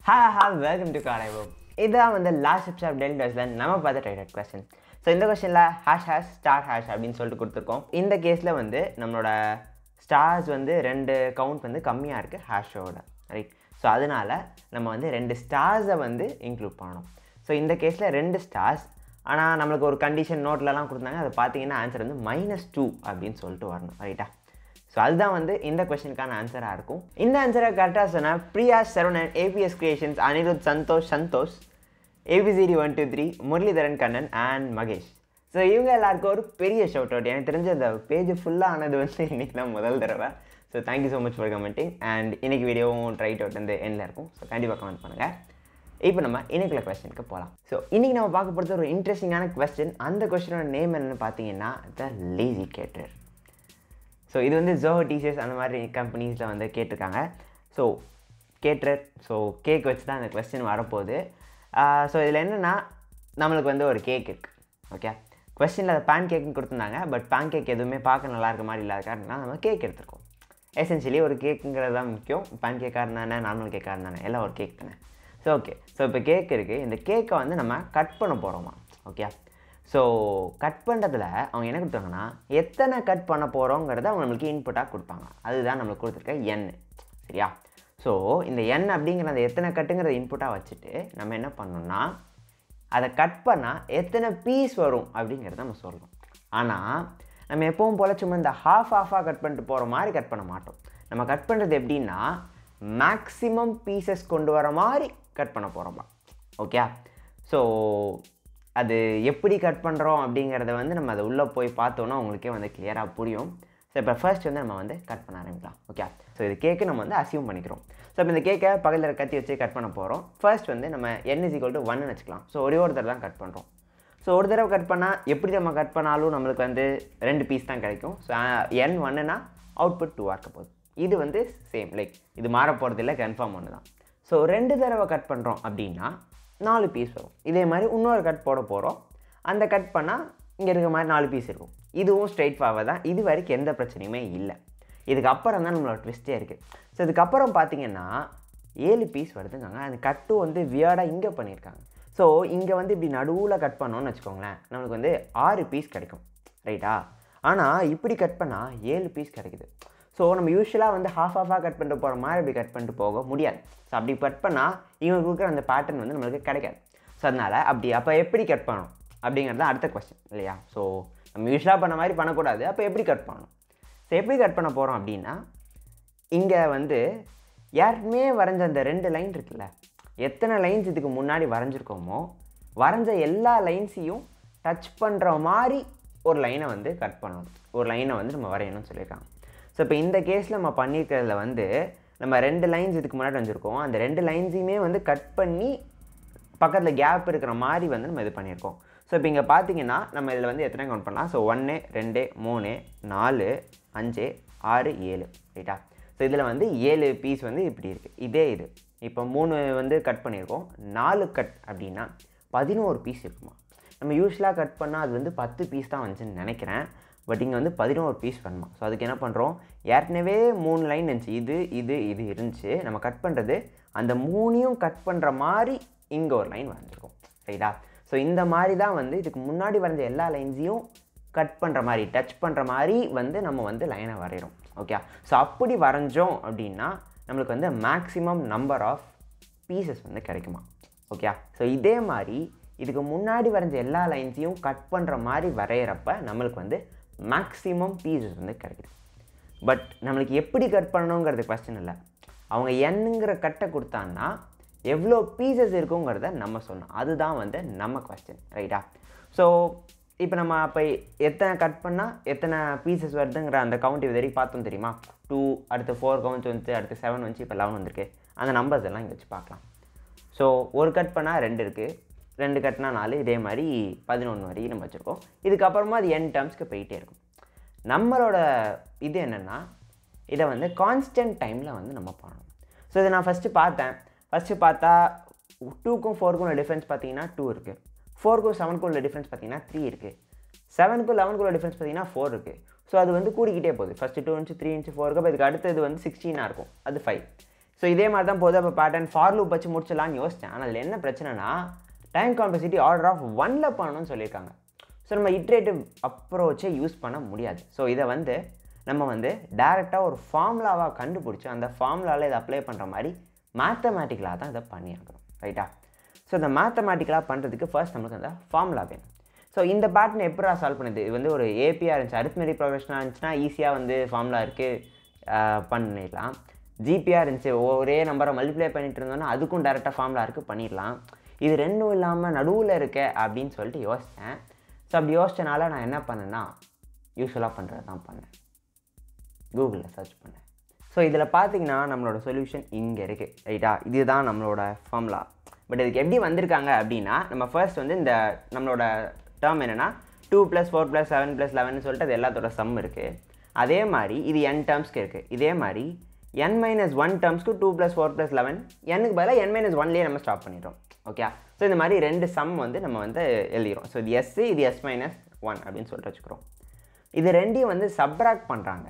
hi hi welcome to காரைவோ இதுதான் வந்து லாஸ்ட் எபிசோட் டெல் டஸ்ல நம்ம பார்த்த டைரக்ட் கொஸ்டின் ஸோ இந்த கொஸ்டினில் ஹேஷ் ஹேஷ் ஸ்டார் ஹேஷ் அப்படின்னு சொல்லிட்டு கொடுத்துருக்கோம் இந்த கேஸில் வந்து நம்மளோட ஸ்டார்ஸ் வந்து ரெண்டு கவுண்ட் வந்து கம்மியாக இருக்குது ஹேஷோட ரைட் ஸோ அதனால் நம்ம வந்து ரெண்டு ஸ்டார்ஸை வந்து இன்க்ளூட் பண்ணணும் ஸோ இந்த கேஸில் ரெண்டு ஸ்டார்ஸ் ஆனால் நம்மளுக்கு ஒரு கண்டிஷன் நோட்லலாம் கொடுத்தாங்க அதை பார்த்தீங்கன்னா ஆன்சர் வந்து மைனஸ் டூ அப்படின்னு சொல்லிட்டு வரணும் ரைட்டா ஸோ அதுதான் வந்து இந்த கொஸ்டினுக்கான ஆன்சராக இருக்கும் இந்த ஆன்சரை கரெக்டாக சொன்னால் Priya Saravanan ABS creations Anirudh Santhosh Santhosh ABCD one two three Muralidharan Kannan and Mahesh so இவங்க எல்லாருக்கும் ஒரு பெரிய ஷவுட் அவுட் எனக்கு தெரிஞ்ச அந்த பேஜ் ஃபுல்லாக ஆனது வந்து இன்றைக்கி தான் முதல் தடவை so thank you so much for commenting and இன்னைக்கு வீடியோவும் ட்ரைட் அவுட் வந்து எண்டில் இருக்கும் ஸோ கண்டிப்பாக கமெண்ட் பண்ணுங்கள் இப்போ நம்ம இன்னைக்குள்ள கொஸ்டினுக்கு போகலாம் ஸோ இன்றைக்கி நம்ம பார்க்க போகிறது ஒரு இன்ட்ரெஸ்டிங்கான கொஸ்டின் அந்த கொஸ்டினோட நேம் என்னென்னு பார்த்தீங்கன்னா த லேசி கேட்டர் ஸோ இது வந்து ஜோஹோ டிசிஎஸ் அந்த மாதிரி கம்பெனிஸில் வந்து கேட்டிருக்காங்க ஸோ கேட்டர் ஸோ கேக் வச்சு தான் அந்த கொஸ்டின் வரப்போகுது ஸோ இதில் என்னென்னா நம்மளுக்கு வந்து ஒரு கேக் இருக்குது ஓகே கொஸ்டினில் அதை பேன் கேக்குன்னு கொடுத்துருந்தாங்க பட் பேன் கேக் எதுவுமே பார்க்க நல்லா இருக்க மாதிரி இல்லாத காரணம் நம்ம கேக் எடுத்திருக்கோம் எசென்ஷியலி ஒரு கேக்குங்கிறது தான் முக்கியம் பேன் கேக்காக இருந்தானே நார்மல் கேக்காக இருந்தானே எல்லாம் ஒரு கேக் தானே ஸோ ஓகே ஸோ இப்போ கேக் இருக்குது இந்த கேக்கை வந்து நம்ம கட் பண்ண போகிறோமா ஓகே ஸோ கட் பண்ணுறதுல அவங்க என்ன கொடுத்தாங்கன்னா எத்தனை கட் பண்ண போகிறோங்கிறத அவங்க நம்மளுக்கு இன்புட்டாக கொடுப்பாங்க அதுதான் நம்மளுக்கு கொடுத்துருக்க எண் சரியா ஸோ இந்த எண் அப்படிங்கிற அந்த எத்தனை கட்டுங்கிறத இன்புட்டாக வச்சுட்டு நம்ம என்ன பண்ணோம்னா அதை கட் பண்ணால் எத்தனை பீஸ் வரும் அப்படிங்கிறத நம்ம சொல்லணும் ஆனால் நம்ம எப்பவும் போல சும்மா இந்த ஹாஃப் ஹாஃபாக கட் பண்ணிட்டு போகிற மாதிரி கட் பண்ண மாட்டோம் நம்ம கட் பண்ணுறது எப்படின்னா மேக்ஸிமம் பீசஸ் கொண்டு வர மாதிரி கட் பண்ண போகிறோமா ஓகே ஸோ அது எப்படி கட் பண்ணுறோம் அப்படிங்கிறத வந்து நம்ம அதை உள்ளே போய் பார்த்தோன்னா உங்களுக்கே வந்து கிளியராக புரியும் ஸோ இப்போ ஃபர்ஸ்ட் வந்து நம்ம வந்து கட் பண்ண ஆரம்பிக்கலாம் ஓகே ஸோ இது கேக்கு நம்ம வந்து அசியூம் பண்ணிக்கிறோம் ஸோ இப்போ இந்த கேக்கை பக்கத்தில் கத்தி வச்சு கட் பண்ண போகிறோம் ஃபர்ஸ்ட் வந்து நம்ம என் இஸ் ஈக்குவல் டு ஒன்னு வச்சுக்கலாம் ஸோ ஒரே ஒரு தடவை தான் கட் பண்ணுறோம் ஸோ ஒரு தடவை கட் பண்ணால் எப்படி நம்ம கட் பண்ணாலும் நம்மளுக்கு வந்து ரெண்டு பீஸ் தான் கிடைக்கும் ஸோ என் ஒன்றுனா அவுட்புட் டூ இருக்க போகுது இது வந்து சேம் லைக் இது மாற போகிறது இல்லை கன்ஃபார்ம் ஒன்று தான் ஸோ ரெண்டு தடவை கட் பண்ணுறோம் அப்படின்னா நாலு பீஸ் வரும் இதே மாதிரி இன்னொரு கட் போட போகிறோம் அந்த கட் பண்ணால் இங்கே இருக்க மாதிரி நாலு பீஸ் இருக்கும் இதுவும் ஸ்ட்ரைட் ஃபார்வர்ட் தான் இது வரைக்கும் எந்த பிரச்சனையுமே இல்லை இதுக்கப்புறம் தான் நம்மளோட ட்விஸ்ட்டே இருக்குது ஸோ இதுக்கப்புறம் பார்த்தீங்கன்னா ஏழு பீஸ் வருதுங்க அந்த கட்டும் வந்து வியர்டாக இங்கே பண்ணியிருக்காங்க ஸோ இங்கே வந்து இப்படி நடுவில் கட் பண்ணோன்னு வச்சுக்கோங்களேன் நம்மளுக்கு வந்து ஆறு பீஸ் கிடைக்கும் ரைட்டா ஆனால் இப்படி கட் பண்ணால் ஏழு பீஸ் கிடைக்குது ஸோ நம்ம யூஸ்வலாக வந்து ஹாஃப் ஹாஃபாக கட் பண்ணிட்டு போகிற மாதிரி இப்படி கட் பண்ணிட்டு போக முடியாது ஸோ அப்படி கட் பண்ணால் இவங்க கொடுக்குற அந்த பேட்டர்ன் வந்து நம்மளுக்கு கிடைக்காது ஸோ அதனால் அப்படி அப்போ எப்படி கட் பண்ணணும் அப்படிங்கிறது தான் அடுத்த கொஸ்டின் இல்லையா ஸோ நம்ம யூஸ்வலாக பண்ண மாதிரி பண்ணக்கூடாது அப்போ எப்படி கட் பண்ணணும் ஸோ எப்படி கட் பண்ண போகிறோம் அப்படின்னா இங்கே வந்து யாருமே வரைஞ்ச அந்த ரெண்டு லைன் இருக்குல்ல எத்தனை லைன்ஸ் இதுக்கு முன்னாடி வரைஞ்சிருக்கோமோ வரைஞ்ச எல்லா லைன்ஸையும் டச் பண்ணுற மாதிரி ஒரு லைனை வந்து கட் பண்ணணும் ஒரு லைனை வந்து நம்ம வரையணும்னு சொல்லியிருக்காங்க ஸோ இப்போ இந்த கேஸில் நம்ம பண்ணியிருக்கிறதுல வந்து நம்ம ரெண்டு லைன்ஸ் இதுக்கு முன்னாடி வச்சுருக்கோம் அந்த ரெண்டு லைன்ஸையுமே வந்து கட் பண்ணி பக்கத்தில் கேப் இருக்கிற மாதிரி வந்து நம்ம இது பண்ணியிருக்கோம் ஸோ இப்போ இங்கே பார்த்தீங்கன்னா நம்ம இதில் வந்து எத்தனை கவுண்ட் பண்ணலாம் ஸோ ஒன்று ரெண்டு மூணு நாலு அஞ்சு ஆறு ஏழு ரைட்டா ஸோ இதில் வந்து ஏழு பீஸ் வந்து இப்படி இருக்குது இதே இது இப்போ மூணு வந்து கட் பண்ணியிருக்கோம் நாலு கட் அப்படின்னா பதினோரு பீஸ் இருக்குமா நம்ம யூஸ்வலாக கட் பண்ணால் அது வந்து பத்து பீஸ் தான் வந்துச்சுன்னு நினைக்கிறேன் பட் இங்கே வந்து பதினோரு பீஸ் வேணுமா ஸோ அதுக்கு என்ன பண்ணுறோம் ஏற்கனவே மூணு லைன் இருந்துச்சு இது இது இது இருந்துச்சு நம்ம கட் பண்ணுறது அந்த மூணையும் கட் பண்ணுற மாதிரி இங்கே ஒரு லைன் வரைஞ்சிருக்கோம் ரைட்டா ஸோ இந்த மாதிரி தான் வந்து இதுக்கு முன்னாடி வரைஞ்ச எல்லா லைன்ஸையும் கட் பண்ணுற மாதிரி டச் பண்ணுற மாதிரி வந்து நம்ம வந்து லைனை வரைகிறோம் ஓகே ஸோ அப்படி வரைஞ்சோம் அப்படின்னா நம்மளுக்கு வந்து மேக்ஸிமம் நம்பர் ஆஃப் பீசஸ் வந்து கிடைக்குமா ஓகே ஸோ இதே மாதிரி இதுக்கு முன்னாடி வரைஞ்ச எல்லா லைன்ஸையும் கட் பண்ணுற மாதிரி வரைகிறப்ப நம்மளுக்கு வந்து மேக்ஸிமம் பீசஸ் வந்து கிடைக்குது பட் நம்மளுக்கு எப்படி கட் பண்ணணுங்கிறது கொஸ்டின் இல்லை அவங்க என்னங்கிற கட்டை கொடுத்தாங்கன்னா எவ்வளோ பீசஸ் இருக்குங்கிறத நம்ம சொல்லணும் அதுதான் வந்து நம்ம கொஸ்டின் ரைட்டா ஸோ இப்போ நம்ம அப்போ எத்தனை கட் பண்ணால் எத்தனை பீசஸ் வருதுங்கிற அந்த கவுண்ட் இது வரைக்கும் பார்த்தோம் தெரியுமா டூ அடுத்து ஃபோர் கவுண்ட்ஸ் வந்துச்சு அடுத்து செவன் வந்துச்சு இப்போ லெவன் வந்திருக்கு அந்த நம்பர்ஸ் எல்லாம் இங்கே வச்சு பார்க்கலாம் ஸோ ஒரு கட் பண்ணால் ரெண்டு இருக்குது ரெண்டு கட்னா நாலு இதே மாதிரி பதினொன்று வரைக்கும் நம்ம வச்சுருக்கோம் இதுக்கப்புறமா அது என் டேர்ம்ஸ்க்கு போயிட்டே இருக்கும் நம்மளோட இது என்னென்னா இதை வந்து கான்ஸ்டன்ட் டைமில் வந்து நம்ம பண்ணணும் ஸோ இதை நான் ஃபஸ்ட்டு பார்த்தேன் ஃபஸ்ட்டு பார்த்தா டூக்கும் ஃபோருக்கும் உள்ள டிஃப்ரென்ஸ் பார்த்தீங்கன்னா டூ இருக்குது ஃபோருக்கும் செவனுக்கும் உள்ள டிஃப்ரென்ஸ் பார்த்தீங்கன்னா த்ரீ இருக்குது செவனுக்கும் லெவனுக்கும் உள்ள டிஃப்ரென்ஸ் பார்த்தீங்கன்னா ஃபோர் இருக்குது ஸோ அது வந்து கூடிக்கிட்டே போகுது first two inch three inch ஃபோருக்கு அப்போ இதுக்கு அடுத்தது வந்து சிக்ஸ்டீனாக இருக்கும் அது ஃபைவ் ஸோ இதே மாதிரி தான் போதும் அப்போ பேட்டர்ன் ஃபார் லூப் வச்சு முடிச்சிடலான்னு யோசித்தேன் ஆனால் அதில் என்ன பிரச்சனைனா டைம் காம்ப்ளெக்சிட்டி ஆர்டர் ஆஃப் ஒனில் பண்ணணும்னு சொல்லியிருக்காங்க ஸோ நம்ம இட்ரேட்டிவ் அப்ரோச்சை யூஸ் பண்ண முடியாது ஸோ இதை வந்து நம்ம வந்து டேரெக்டாக ஒரு ஃபார்முலாவாக கண்டுபிடிச்சி அந்த ஃபார்முலாவில் இதை அப்ளை பண்ணுற மாதிரி மேத்தமேட்டிக்கலாக தான் இதை பண்ணியிருக்கணும் ரைட்டா ஸோ இந்த மேத்தமேட்டிக்கலாக பண்ணுறதுக்கு ஃபர்ஸ்ட் நமக்கு அந்த ஃபார்முலா வேணும் ஸோ இந்த பேட்டர்ன் எப்படா சால்வ் பண்ணுது இது வந்து ஒரு ஏபிஆர் இருந்துச்சு அரித்மெட்டிக் ப்ரொஃபஷனாக இருந்துச்சுன்னா ஈஸியாக வந்து ஃபார்முலா இருக்குது பண்ணிடலாம் ஜிபிஆர் இருந்துச்சு ஒரே நம்பரை மல்டிப்ளை பண்ணிட்டு இருந்தோம்னா அதுக்கும் டேரெக்டாக ஃபார்முலா இருக்குது பண்ணிடலாம் இது ரெண்டும் இல்லாமல் நடுவில் இருக்க அப்படின்னு சொல்லிட்டு யோசித்தேன் ஸோ அப்படி யோசிச்சனால நான் என்ன பண்ணேன்னா யூஸ்வலாக பண்ணுறது தான் பண்ணேன் கூகுளில் சர்ச் பண்ணேன் ஸோ இதில் பார்த்தீங்கன்னா நம்மளோட சொல்யூஷன் இங்கே இருக்குது ரைட்டா இதுதான் நம்மளோட ஃபார்முலா பட் இதுக்கு எப்படி வந்திருக்காங்க அப்படின்னா நம்ம ஃபர்ஸ்ட் வந்து இந்த நம்மளோட டேர்ம் என்னென்னா two plus four plus seven plus eleven சொல்லிட்டு அது எல்லாத்தோட சம் இருக்குது அதே மாதிரி இது என் டேர்ம்ஸ்க்கு இருக்குது இதே மாதிரி என் மைனஸ் ஒன் டேர்ம்ஸ்க்கு two plus four plus eleven எனக்கு பதிலாக என் மைனஸ் ஒன்லேயே நம்ம ஸ்டாப் பண்ணிடுறோம் ஓகே ஸோ இந்த மாதிரி ரெண்டு சம் வந்து நம்ம வந்து எழுதிக்கிறோம் ஸோ இது எஸ் இது எஸ் மைனஸ் ஒன் அப்படின்னு சொல்லிட்டு வச்சுக்கிறோம் இது ரெண்டையும் வந்து சப்ராக்ட் பண்ணுறாங்க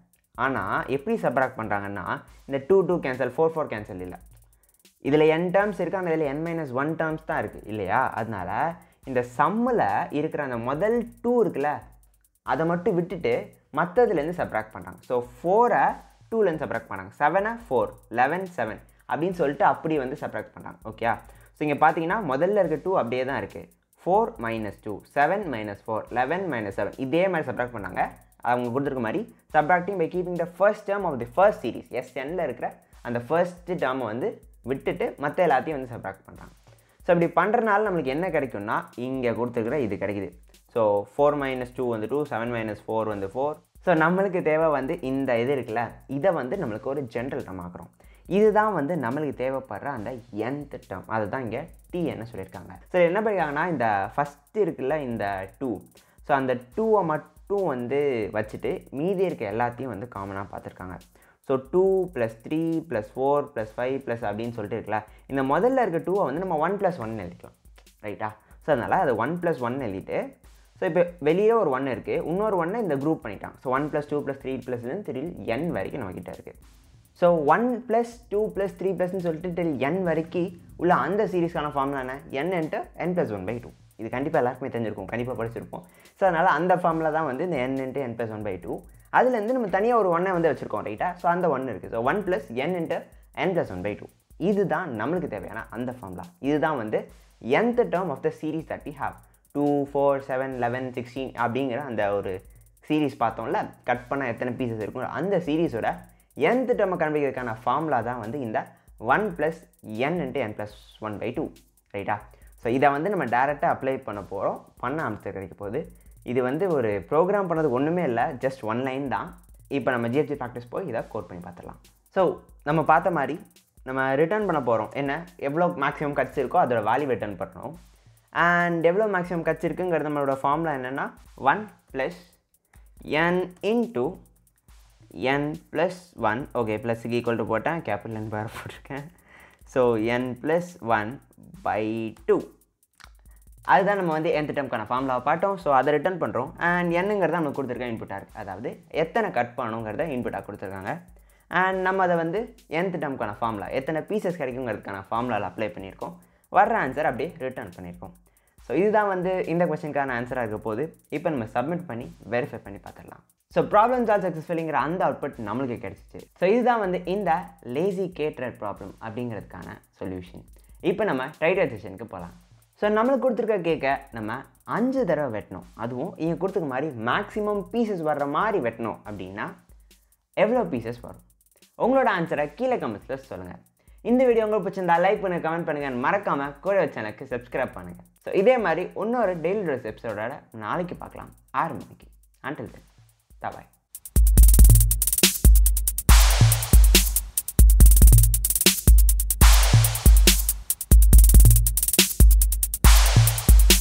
ஆனால் எப்படி சப்ராக்ட் பண்ணுறாங்கன்னா இந்த two two cancel four four cancel இல்லை இதில் என் டேர்ம்ஸ் இருக்குது ஆனால் இதில் என் மைனஸ் ஒன் டேர்ம்ஸ் தான் இருக்குது இல்லையா அதனால் இந்த சம்மில் இருக்கிற அந்த முதல் டூ இருக்குல்ல அதை மட்டும் விட்டுட்டு மற்றதுலேருந்து சப்ராக்ட் பண்ணுறாங்க ஸோ ஃபோரை டூலேருந்து சப்ராக்ட் பண்ணுறாங்க செவனை ஃபோர் லெவன் செவன் அப்படின்னு சொல்லிட்டு அப்படி வந்து சப்ராக்ட் பண்ணுறாங்க ஓகே ஸோ இங்கே பார்த்தீங்கன்னா முதல்ல இருக்க டூ அப்படியே தான் இருக்குது four minus two seven minus four eleven minus seven இதே மாதிரி சப்ராக்ட் பண்ணாங்க அவங்க கொடுத்துருக்க மாதிரி subtracting by keeping the first term of the first series S டென்னில் இருக்கிற அந்த ஃபர்ஸ்ட் டேர்மை வந்து விட்டுட்டு மற்ற எல்லாத்தையும் வந்து சப்ராக்ட் பண்ணுறாங்க ஸோ இப்படி பண்ணுறனால நம்மளுக்கு என்ன கிடைக்கும்னா இங்கே கொடுத்துருக்குற இது கிடைக்குது ஸோ ஃபோர் மைனஸ் டூ வந்து டூ செவன் மைனஸ் ஃபோர் வந்து ஃபோர் ஸோ நம்மளுக்கு தேவை வந்து இந்த இது இருக்குல்ல இதை வந்து நம்மளுக்கு ஒரு ஜென்ரல் டேர்ம் ஆக்குறோம் இதுதான் வந்து நம்மளுக்கு தேவைப்படுற அந்த nth டேர்ம் அதுதான் இங்கே டி என்ன சொல்லியிருக்காங்க ஸோ என்ன பண்ணிருக்காங்கன்னா இந்த ஃபஸ்ட்டு இருக்குல்ல இந்த டூ ஸோ அந்த டூவை மட்டும் வந்து வச்சுட்டு மீதி இருக்க எல்லாத்தையும் வந்து காமனாக பார்த்துருக்காங்க so two plus three plus four plus five plus அப்படின்னு சொல்லிட்டு இருக்குல்ல இந்த முதல்ல இருக்க டூவை வந்து நம்ம ஒன் ப்ளஸ் ஒன் எழுதிக்கலாம் ரைட்டா ஸோ அதனால் அது ஒன் ப்ளஸ் ஒன் எழுதிட்டு ஸோ இப்போ வெளியே ஒரு ஒன் இருக்குது இன்னொரு ஒன்னை இந்த குரூப் பண்ணிட்டான் so one plus two plus three ப்ளஸ்லேருந்து த்ரீ என் வரைக்கும் நம்மக்கிட்ட இருக்குது so one plus two plus three ப்ளஸ்னு சொல்லிட்டு டில் என் வரைக்கும் உள்ள அந்த சீரிஸ்க்கான ஃபார்முலா என்ன n into n plus one by two இது கண்டிப்பாக எல்லாருக்குமே தெரிஞ்சிருக்கும் கண்டிப்பாக படிச்சிருப்போம் ஸோ அதனால் அந்த ஃபார்முலா தான் வந்து இந்த n into n plus one by two அதுலேருந்து நம்ம தனியாக ஒரு ஒன்னை வந்து வச்சுருக்கோம் ரைட்டா ஸோ அந்த ஒன் இருக்குது so one plus n into n plus one by two இதுதான் நம்மளுக்கு தேவையான அந்த ஃபார்முலா இதுதான் வந்து nth term of the series that we have two four seven eleven sixteen அப்படிங்கிற அந்த ஒரு சீரீஸ் பார்த்தோம்ல கட் பண்ண எத்தனை பீசஸ் இருக்கும் அந்த சீரீஸோட nth டேர்மை கண்டுபிடிக்கிறதுக்கான ஃபார்முலா தான் வந்து இந்த one plus n into n plus one by two ரைட்டா ஸோ இதை வந்து நம்ம டேரெக்டாக அப்ளை பண்ண போகிறோம் பண்ண ஆன்சர் கிடைக்க போகுது இது வந்து ஒரு ப்ரோக்ராம் பண்ணதுக்கு ஒன்றுமே இல்லை ஜஸ்ட் ஒன் லைன் தான் இப்போ நம்ம ஜிஎஃப்ஜி ப்ராக்டிஸ் போய் இதை கோட் பண்ணி பார்த்துடலாம் ஸோ நம்ம பார்த்த மாதிரி நம்ம ரிட்டர்ன் பண்ண போகிறோம் என்ன எவ்வளோ மேக்ஸிமம் கட்ஸ் இருக்கோ அதோட வேல்யூ ரிட்டர்ன் பண்ணுறோம் அண்ட் எவ்வளோ மேக்ஸிமம் கட்ஸ் இருக்குங்கிறது நம்மளோட ஃபார்முலா என்னென்னா one plus n into n plus one okay ப்ளஸ்க்கு ஈக்குவல் டு போட்டேன் கேபிட்டல் என் பார் போட்டிருக்கேன் so n plus one by two அதுதான் நம்ம வந்து nth டேர்ம்க்கான ஃபார்முலாவை பார்த்தோம் ஸோ அதை ரிட்டர்ன் பண்ணுறோம் அண்ட் என்னங்கிறத நமக்கு கொடுத்துருக்க இன்புட்டாக இருக்குது அதாவது எத்தனை கட் பண்ணணுங்கிறத இன்புட்டாக கொடுத்துருக்காங்க அண்ட் நம்ம அதை வந்து nth டேர்ம்க்கான ஃபார்முலா எத்தனை பீசஸ் கிடைக்குங்கிறதுக்கான ஃபார்முலாவில் அப்ளை பண்ணியிருக்கோம் வர்ற ஆன்சர் அப்படியே ரிட்டர்ன் பண்ணியிருக்கோம் ஸோ இதுதான் வந்து இந்த கொஸ்டினுக்கான ஆன்சராக இருக்க போது இப்போ நம்ம சப்மிட் பண்ணி வெரிஃபை பண்ணி பார்த்துடலாம் ஸோ ப்ராப்ளம் சால்வ் சக்ஸஸ்ஃபுல்லிங்கிற அந்த அவுட்புட் நம்மளுக்கு கிடச்சிச்சு ஸோ இதுதான் வந்து இந்த லேசி கேட்ரட் ப்ராப்ளம் அப்படிங்கிறதுக்கான சொல்யூஷன் இப்போ நம்ம டைட்ரைசேஷனுக்கு போகலாம் ஸோ நம்மளுக்கு கொடுத்துருக்க கேக்கை நம்ம அஞ்சு தடவை வெட்டணும் அதுவும் இங்கே கொடுத்துருக்க மாதிரி மேக்ஸிமம் பீசஸ் வர்ற மாதிரி வெட்டணும் அப்படின்னா எவ்வளோ பீசஸ் வரும் உங்களோட ஆன்சரை கீழே கமெண்ட்ஸில் சொல்லுங்கள் இந்த வீடியோ உங்களுக்கு பிடிச்சிருந்தா லைக் பண்ணுங்கள் கமெண்ட் பண்ணுங்கள் மறக்காமல் கூட சேனலுக்கு சப்ஸ்கிரைப் பண்ணுங்கள் ஸோ இதே மாதிரி இன்னொரு டெய்லி ட்ரெஸ் எபிசோடோட நாளைக்கு பார்க்கலாம் ஆறு மணிக்கு அண்டில் தென் பாய்